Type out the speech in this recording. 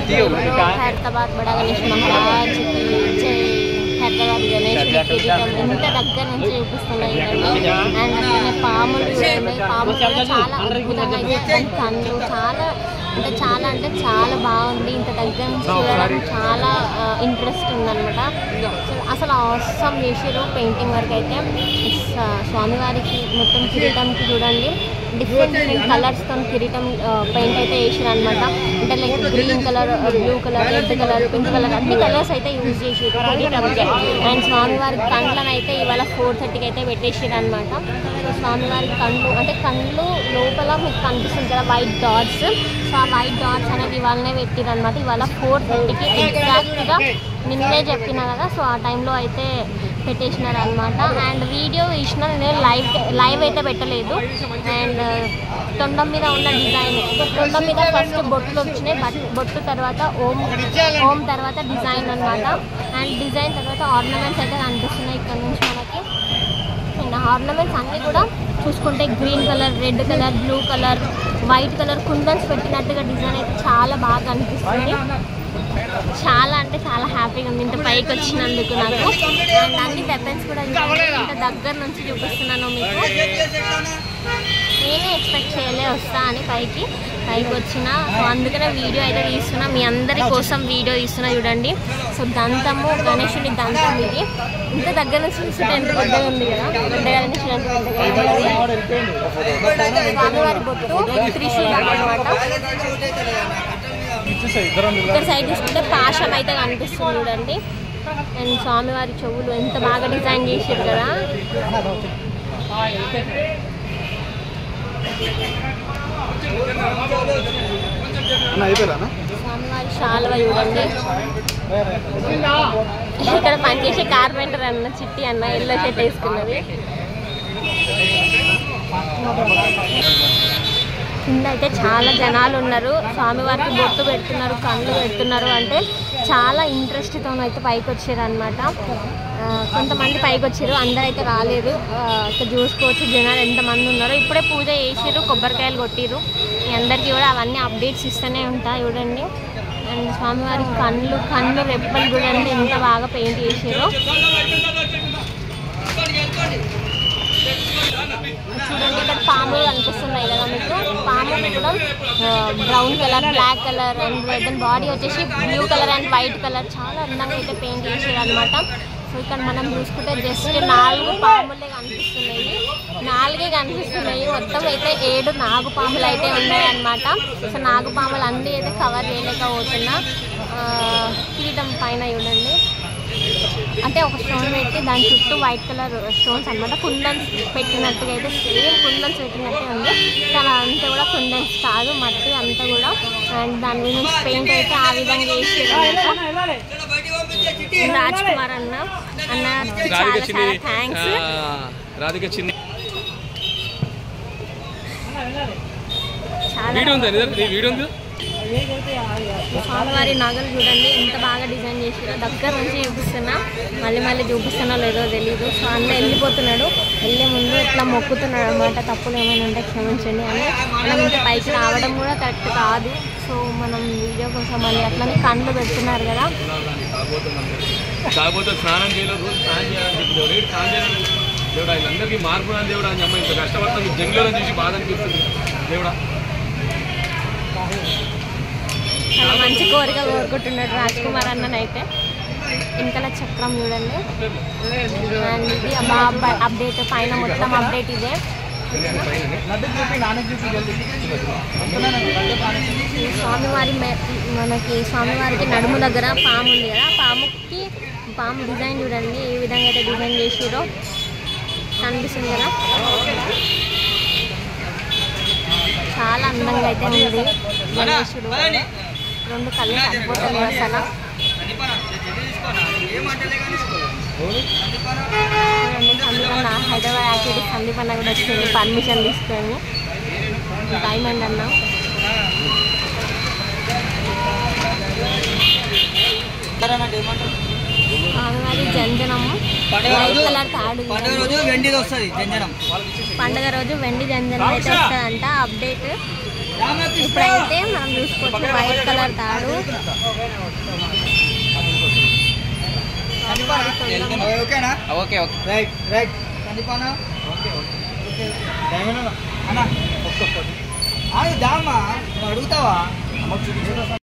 హైదరాబాద్ బడా గణేష్ మహారాజ్ జై హైదరాబాద్ గణేష్ కిరీటం ఇంత దగ్గర నుంచి చూపిస్తున్నాయి అండ్ అట్లనే పాములు ఉన్నాయి. పాములు కూడా చాలా అద్భుతంగా అయితే కళ్ళు చాలా అంటే చాలా అంటే చాలా బాగుంది ఇంత దగ్గర నుంచి చూడడం చాలా ఇంట్రెస్ట్ ఉందన్నమాట సో అసలు అవసరం చేసారు పెయింటింగ్ వర్క్ అయితే స- స్వామివారికి మొత్తం కిరీటంకి చూడండి డిఫరెంట్ డిఫరెంట్ కలర్స్తో కిరీటం పెయింట్ అయితే వేసారు అనమాట అంటే like green colour blue colour red colour pink colour అన్ని కలర్స్ అయితే యూజ్ చేసారు కిరీటంకి అండ్ స్వామివారి కండ్లను అయితే ఇవాళ ఫోర్ థర్టీకి అయితే పెట్టేసారు అనమాట సో స్వామివారి కళ్ళు అంటే కళ్ళు లోపల మీకు కనిపిస్తుంది కదా వైట్ డాట్స్ సో ఆ వైట్ డాట్స్ అనేవి ఇవాళనే పెట్టిరు అనమాట ఇవాళ ఫోర్ థర్టీకి ఎగ్జాక్ట్గా నిన్నే చెప్పిన కదా సో ఆ టైంలో అయితే పెట్టేసినారు అనమాట అండ్ వీడియో ఇచ్చిన నేను లైవ్ లైవ్ అయితే పెట్టలేదు అండ్ తొండం మీద ఉన్న డిజైన్ తొండం మీద ఫస్ట్ బొట్లు వచ్చినాయి బట్ బొట్టు తర్వాత ఓం ఓం తర్వాత డిజైన్ అన్నమాట అండ్ డిజైన్ తర్వాత ఆర్నమెంట్స్ అయితే కనిపిస్తున్నాయి ఇక్కడ నుంచి మనకి అండ్ ఆర్నమెంట్స్ అన్నీ కూడా చూసుకుంటే green colour red colour blue colour white colour kundans పెట్టినట్టుగా డిజైన్ అయితే చాలా బాగా అనిపిస్తుంది చాలా అంటే చాలా హ్యాపీగా ఉంది ఇంత పైకి వచ్చినందుకు నాకు అండ్ అన్ని వెపన్స్ కూడా చూడండి, ఇంత దగ్గర నుంచి చూపిస్తున్నాను మీకు నేనే ఎక్స్పెక్ట్ చేయలే వస్తా అని పైకి పైకి వచ్చిన సో అందుకనే వీడియో అయితే తీస్తున్నా మీ అందరి కోసం వీడియో తీస్తున్నా చూడండి సో దంతము గణేశుని దంతం ఇది ఇంత దగ్గర నుంచి చూస్తుంటే ఎంత పెద్దగా ఉంది కదా పెద్దగా నుంచి ఎంత పెద్దగా ఉంది. స్వామివారి బొట్టు త్రిశూలం అనమాట ఇక్కడ సైడ్ చూసుకుంటే పాశం అయితే కనిపిస్తుంది చూడండి అండ్ స్వామివారి చెవులు ఎంత బాగా డిజైన్ చేసారు కదా అన్న అయిపోయారా స్వామివారి శాలువ చూడండి ఇక్కడ పనిచేసే కార్పెంటర్ అన్న చిట్టి అన్న ఎల్లో షర్ట్ వేసుకున్నది కింద అయితే చాలా జనాలు ఉన్నారు స్వామివారికి బొట్టు పెడుతున్నారు కళ్ళు పెడుతున్నారు అంటే చాలా ఇంట్రెస్ట్తో అయితే పైకి వచ్చారు అనమాట కొంతమంది పైకి వచ్చారు అందరూ అయితే రాలేదు ఆ, ఇక్కడ చూసుకోవచ్చు జనాలు ఎంతమంది ఉన్నారో ఇప్పుడే పూజ చేసారు కొబ్బరికాయలు కొట్టిరు మీ అందరికీ కూడా అవన్నీ అప్డేట్స్ ఇస్తూనే ఉంటాయి చూడండి అండ్ స్వామివారి కళ్ళు కళ్ళు రెప్పలు చూడండి ఎంత బాగా పెయింట్ చేసారో చూడండి ఇక్కడ పాములు కనిపిస్తున్నాయి కదా మీకు పాములు కూడా brown colour black colour and దాని బాడీ వచ్చేసి blue colour and white colour చాలా అందంగా అయితే పెయింట్ చేసారు అనమాట సో ఇక్కడ మనం చూసుకుంటే జస్ట్ నాలుగు పాములే కనిపిస్తున్నాయి నాలుగే కనిపిస్తున్నాయి మొత్తం అయితే ఏడు నాగు పాములు అయితే ఉన్నాయి అన్నమాట సో నాగు పాములు అన్నీ అయితే కవర్ చేయలేకపోతున్నా ఆ, కిరీటం పైన చూడండి అంటే ఒక స్టోన్ పెట్టి దాని చుట్టూ వైట్ కలర్ స్టోన్స్ అన్నమాట కుందన్స్ పెట్టినట్టుగా అయితే సేమ్ కుందన్స్ పెట్టినట్టే ఉంది కానీ అంతా కూడా కుందన్స్ కాదు మట్టి అంతా కూడా అండ్ దాని మీద నుంచి పెయింట్ అయితే ఆ విధంగా వేసి రాజ్ కుమార్ అన్న అన్న చాలా రాధిక చిన్ని చాలా థ్యాంక్స్ ఆ, రాధిక చిన్ని చాలా వీడియో ఉందా నీ దగ్గర? నీ వీడియో ఉంది స్వామివారి నగలు చూడండి ఎంత బాగా డిజైన్ చేసిరో దగ్గర నుంచి చూపిస్తున్నా మళ్ళీ మళ్ళీ చూపిస్తున్నా లేదో తెలియదు సో అన్న వెళ్ళిపోతున్నాడు వెళ్ళే ముందు ఇట్లా మొక్కుతున్నాడు అనమాట తప్పులు ఏమైనా ఉంటే క్షమించండి అని మనం ఇంకా పైకి రావడం కూడా కరెక్ట్ కాదు సో మనం వీడియో కోసం మళ్ళీ అట్లనే కళ్ళు పెడుతున్నారు కదా కాకపోతే స్నానం చేయలేదు రోజు స్నానం చేయాలని చెప్పి దేవుడు ఏంటి స్నానం చేయాలని దేవుడా వీళ్ళందరికీ మార్పు రాని దేవుడా అని అమ్మ ఇంత కష్టపడతాం ఈ జంగులో చూసి బాధ అనిపిస్తుంది దేవుడా చాలా మంచి కోరిక కోరుకుంటున్నాడు రాజ్ కుమార్ అన్ననైతే వెనకాల చక్రం చూడండి అండ్ ఇది అప్డేట్ పైన మొత్తం అప్డేట్ ఇదే ఈ స్వామివారి మె- మనకి స్వామివారికి నడుము దగ్గర పాము ఉంది కదా పాముకి పాము డిజైన్ చూడండి ఏ విధంగా అయితే డిజైన్ చేసిరో కనిపిస్తుంది కదా చాలా అందంగా అయితే ఉంది గణేశుడు రెండు కళ్ళు సరిపోతుంది అసలు చూడండి సందీపన్న హైదరాబాద్ యాక్టివిటీ సందీపన్న కూడా వచ్చింది పర్మిషన్ తీసుకొని టైం అండి అన్న స్వామివారి జంజనము వైట్ కలర్ తాడు పండుగ రోజు వెండిది వస్తుంది జంజనం పండుగ రోజు వెండి జంజనం అయితే వస్తుందంట అప్డేట్ ఇప్పుడైతే మనం చూసుకోవచ్చు వైట్ కలర్ తాడు ఓకేనా ఓకే ఓకే రైట్ రైట్ కందిపానా ఓకే ఓకే అన్న ఒక్కొక్కటి దామా నువ్వు అడుగుతావా